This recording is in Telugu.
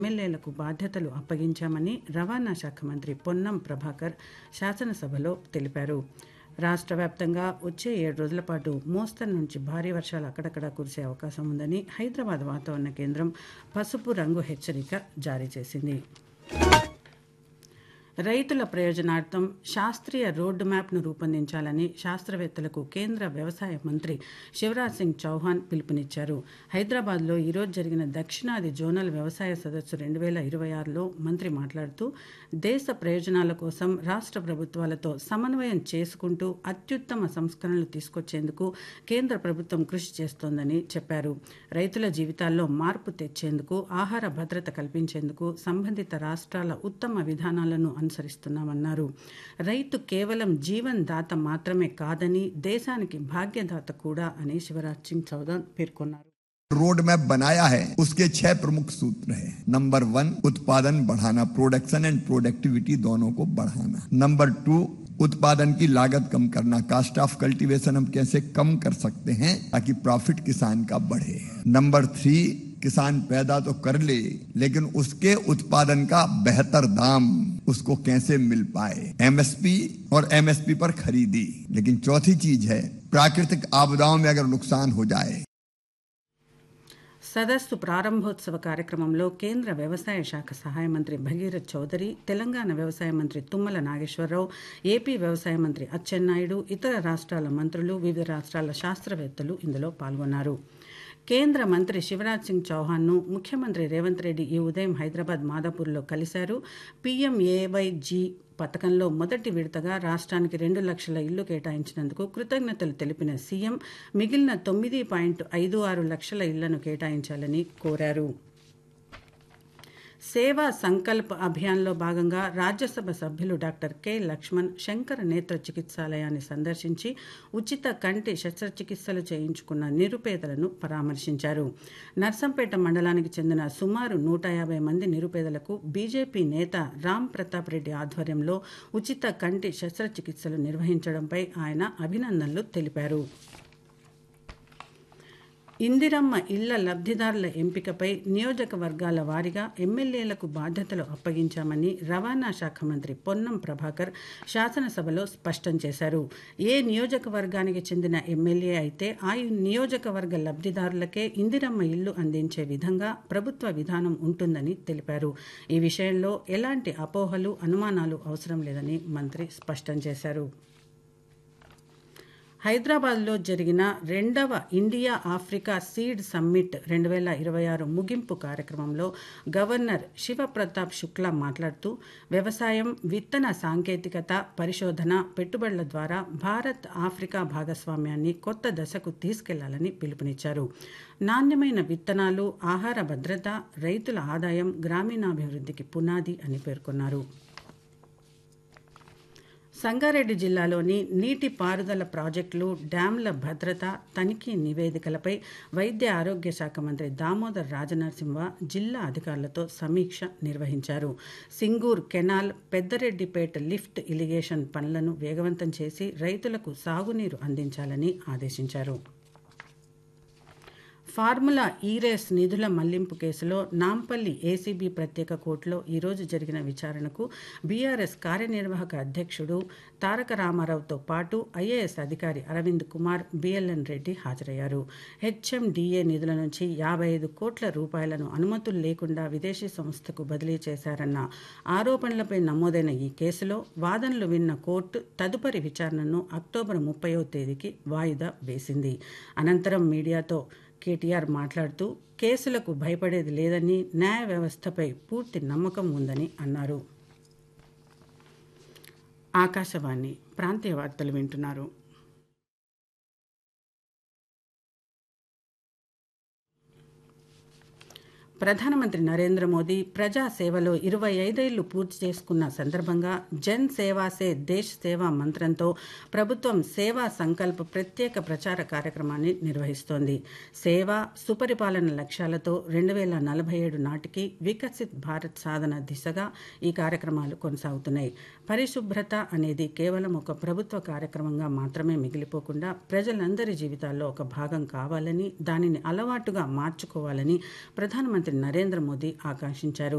ఎమ్మెల్యేలకు బాధ్యతలు అప్పగించామని రవాణా శాఖ మంత్రి పొన్నం ప్రభాకర్ శాసనసభలో తెలిపారు రాష్ట్ర వ్యాప్తంగా వచ్చే ఏడు రోజుల పాటు మోస్తరు నుంచి భారీ వర్షాలు అక్కడక్కడ కురిసే అవకాశం ఉందని హైదరాబాద్ వాతావరణ కేంద్రం పసుపు రంగు హెచ్చరిక జారీ చేసింది రైతుల ప్రయోజనార్థం శాస్త్రీయ రోడ్డు మ్యాప్ను రూపొందించాలని శాస్త్రవేత్తలకు కేంద్ర వ్యవసాయ మంత్రి శివరాజ్ సింగ్ చౌహాన్ పిలుపునిచ్చారు హైదరాబాద్లో ఈరోజు జరిగిన దక్షిణాది జోనల్ వ్యవసాయ సదస్సు రెండు వేల ఇరవై ఆరులో మంత్రి మాట్లాడుతూ దేశ ప్రయోజనాల కోసం రాష్ట్ర ప్రభుత్వాలతో సమన్వయం చేసుకుంటూ అత్యుత్తమ సంస్కరణలు తీసుకొచ్చేందుకు కేంద్ర ప్రభుత్వం కృషి చేస్తోందని చెప్పారు రైతుల జీవితాల్లో మార్పు తెచ్చేందుకు ఆహార భద్రత కల్పించేందుకు సంబంధిత రాష్ట్రాల ఉత్తమ విధానాలను అనుసరిస్తున్నామన్నారు రైతు కేవలం జీవన్ దాత మాత్రమే కాదని దేశానికి భాగ్యదాత కూడా అని శివరాజ్ సింగ్ చౌహాన్ పేర్కొన్నారు रोड मैप बनाया है उसके छह प्रमुख सूत्र हैं नंबर वन उत्पादन बढ़ाना प्रोडक्शन एंड प्रोडक्टिविटी दोनों को बढ़ाना नंबर टू उत्पादन की लागत कम करना कास्ट ऑफ कल्टीवेशन हम कैसे कम कर सकते हैं ताकि प्रॉफिट किसान का बढ़े नंबर थ्री किसान पैदा तो कर ले लेकिन उसके उत्पादन का बेहतर दाम उसको कैसे मिल पाए एमएसपी और एमएसपी पर खरीदी लेकिन चौथी चीज है प्राकृतिक आपदाओं में अगर नुकसान हो जाए సదస్సు ప్రారంభోత్సవ కార్యక్రమంలో కేంద్ర వ్యవసాయ శాఖ సహాయ మంత్రి భగీరథ్ చౌదరి తెలంగాణ వ్యవసాయ మంత్రి తుమ్మల నాగేశ్వరరావు ఏపీ వ్యవసాయ మంత్రి అచ్చెన్నాయుడు ఇతర రాష్ట్రాల మంత్రులు వివిధ రాష్ట్రాల శాస్త్రవేత్తలు ఇందులో పాల్గొన్నారు కేంద్ర మంత్రి శివరాజ్ సింగ్ చౌహాన్ను ముఖ్యమంత్రి రేవంత్ రెడ్డి ఈ ఉదయం హైదరాబాద్ మాదాపూర్లో కలిశారు పీఎంఏవైజీ పథకంలో మొదటి విడతగా రాష్ట్రానికి రెండు లక్షల ఇల్లు కేటాయించినందుకు కృతజ్ఞతలు తెలిపిన సీఎం మిగిలిన తొమ్మిది పాయింట్ ఐదు ఆరు లక్షల ఇళ్లను కేటాయించాలని కోరారు సేవా సంకల్ప్ అభియాన్లో భాగంగా రాజ్యసభ సభ్యులు డాక్టర్ కె లక్ష్మణ్ శంకర నేత్ర చికిత్సాలయాన్ని సందర్శించి ఉచిత కంటి శస్త్రచికిత్సలు చేయించుకున్న నిరుపేదలను పరామర్శించారు నర్సంపేట మండలానికి చెందిన సుమారు నూట యాభై మంది నిరుపేదలకు బీజేపీ నేత రామ్ ప్రతాప్ రెడ్డి ఆధ్వర్యంలో ఉచిత కంటి శస్త్రచికిత్సలు నిర్వహించడంపై ఆయన అభినందనలు తెలిపారు ఇందిరమ్మ ఇళ్ల లబ్ధిదారుల ఎంపికపై నియోజకవర్గాల వారీగా ఎమ్మెల్యేలకు బాధ్యతలు అప్పగించామని రవాణా శాఖ మంత్రి పొన్నం ప్రభాకర్ శాసనసభలో స్పష్టం చేశారు ఏ నియోజకవర్గానికి చెందిన ఎమ్మెల్యే అయితే ఆ నియోజకవర్గ లబ్ధిదారులకే ఇందిరమ్మ ఇల్లు అందించే విధంగా ప్రభుత్వ విధానం ఉంటుందని తెలిపారు ఈ విషయంలో ఎలాంటి అపోహలు అనుమానాలు అవసరం లేదని మంత్రి స్పష్టం చేశారు హైదరాబాద్లో జరిగిన రెండవ ఇండియా ఆఫ్రికా సీడ్ సమ్మిట్ రెండు వేల ఇరవై ఆరు ముగింపు కార్యక్రమంలో గవర్నర్ శివప్రతాప్ శుక్లా మాట్లాడుతూ వ్యవసాయం విత్తన సాంకేతికత పరిశోధన పెట్టుబడుల ద్వారా భారత్ ఆఫ్రికా భాగస్వామ్యాన్ని కొత్త దశకు తీసుకెళ్లాలని పిలుపునిచ్చారు నాణ్యమైన విత్తనాలు ఆహార భద్రత రైతుల ఆదాయం గ్రామీణాభివృద్ధికి పునాది అని పేర్కొన్నారు సంగారెడ్డి జిల్లాలోని నీటి పారుదల ప్రాజెక్టులు డ్యాంల భద్రత తనిఖీ నివేదికలపై వైద్య ఆరోగ్య శాఖ మంత్రి దామోదర్ రాజనరసింహ జిల్లా అధికారులతో సమీక్ష నిర్వహించారు Singur canal Peddareddypet lift irrigation పనులను వేగవంతం చేసి రైతులకు సాగునీరు అందించాలని ఆదేశించారు ఫార్ములా ఈరేస్ నిధుల మళ్లింపు కేసులో నాంపల్లి ఏసీబీ ప్రత్యేక కోర్టులో ఈరోజు జరిగిన విచారణకు బీఆర్ఎస్ కార్యనిర్వాహక అధ్యక్షుడు తారక రామారావుతో పాటు ఐఏఎస్ అధికారి అరవింద్ కుమార్ బిఎల్ఎన్ రెడ్డి హాజరయ్యారు హెచ్ఎండిఏ నిధుల నుంచి యాభై ఐదు కోట్ల రూపాయలను అనుమతులు లేకుండా విదేశీ సంస్థకు బదిలీ చేశారన్న ఆరోపణలపై నమోదైన ఈ కేసులో వాదనలు విన్న కోర్టు తదుపరి విచారణను అక్టోబర్ ముప్పయో తేదీకి వాయిదా వేసింది అనంతరం మీడియాతో కేటీఆర్ మాట్లాడుతూ కేసులకు భయపడేది లేదని న్యాయ వ్యవస్థపై పూర్తి నమ్మకం ఉందని అన్నారు ఆకాశవాణి ప్రాంతీయ వార్తలు వింటున్నారు ప్రధానమంత్రి నరేంద్ర మోదీ ప్రజా సేవలో ఇరవై ఐదేళ్లు పూర్తి చేసుకున్న సందర్భంగా జన్ సేవా సే దేశ్ సేవా మంత్రంతో ప్రభుత్వం సేవా సంకల్ప్ ప్రత్యేక ప్రచార కార్యక్రమాన్ని నిర్వహిస్తోంది సేవ సుపరిపాలన లక్ష్యాలతో రెండు వేల నలభై ఏడు నాటికి వికసిత్ భారత్ సాధన దిశగా ఈ కార్యక్రమాలు కొనసాగుతున్నాయి పరిశుభ్రత అనేది కేవలం ఒక ప్రభుత్వ కార్యక్రమంగా మాత్రమే మిగిలిపోకుండా ప్రజలందరి జీవితాల్లో ఒక భాగం కావాలని దానిని అలవాటుగా మార్చుకోవాలని ప్రధానమంత్రి ప్రధానమంత్రి నరేంద్ర మోదీ ఆకాంక్షించారు